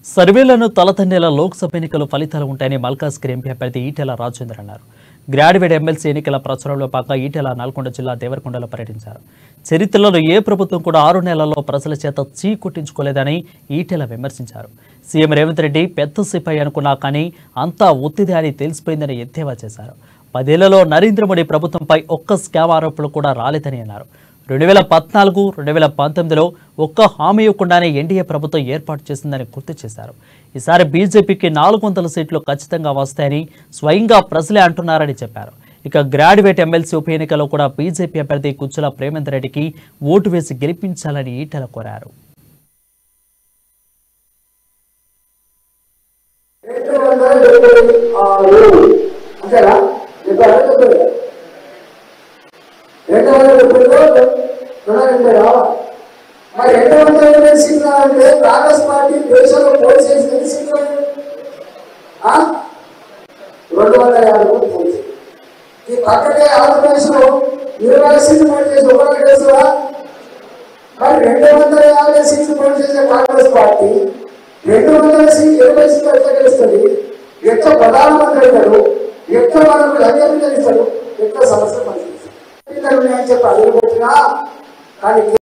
సర్వేలను తలతన్నేల లోక్సభ ఎన్నికల ఫలితాలు ఉంటాయని మల్కాజ్గిరి ఎంపీ అభ్యర్థి ఈటెల రాజేందర్ అన్నారు గ్రాడ్యుయేట్ ఎమ్మెల్సీ ఎన్నికల ప్రచారంలో భాగంగా ఈటెల నల్గొండ జిల్లా దేవరకొండలో పర్యటించారు చరిత్రలో ఏ ప్రభుత్వం కూడా ఆరు నెలల్లో ప్రజల చేత చీ కొట్టించుకోలేదని ఈటెల విమర్శించారు సీఎం రేవంత్ రెడ్డి పెద్ద సిపాయి అనుకున్నా కానీ అంతా ఒత్తిడి అని తెలిసిపోయిందని ఎద్దేవా చేశారు పదేళ్లలో నరేంద్ర మోడీ ప్రభుత్వంపై ఒక్క స్కామ్ ఆరోపణలు కూడా రాలేదని అన్నారు రెండు వేల పద్నాలుగు రెండు వేల పంతొమ్మిదిలో ఒక్క హామీ ఇవ్వకుండానే ఎన్డీఏ ప్రభుత్వం ఏర్పాటు చేసిందని గుర్తు చేశారు ఈసారి బీజేపీకి నాలుగు వందల సీట్లు ఖచ్చితంగా వస్తాయని స్వయంగా ప్రజలే అంటున్నారని చెప్పారు ఇక గ్రాడ్యుయేట్ ఎమ్మెల్సీ ఉప ఎన్నికలో కూడా బీజేపీ అభ్యర్థి కుచ్చుల ప్రేమేందర్ రెడ్డికి ఓటు వేసి గెలిపించాలని ఈటెల కోరారు రెండు వందల డెబ్బై ఆరు అంతేనా డెబ్బై ఆరు డెబ్బై రెండు వందల డెబ్బైలో రెండు వందల డెబ్బై రావాలి మరి రెండు వందల ఎనభై సీట్లు అంటే కాంగ్రెస్ పార్టీ దేశంలో పోటీ చేసి ఎన్ని సీట్లు ఆ? రెండు వందల యాభై ఓట్లు పోటీ చేసింది. ఈ పక్కనే ఆంధ్రప్రదేశ్ లో ఇరవై సీట్లు పోటీ చేసి ఒకరికి తెలుసురా మరి రెండు వందల యాభై సీట్లు పోటీ చేసే కాంగ్రెస్ పార్టీ రెండు వందల సీట్లు ఇరవై సీట్లు ఎట్లా గెలుస్తుంది ఎట్లా ప్రధానమంత్రి అవుతాడు ఎట్లా మనకు లంచం గెలుస్తాడు ఎట్లా సమస్య పరిస్థితి చెప్పి అడిగిపోతున్నా కానీ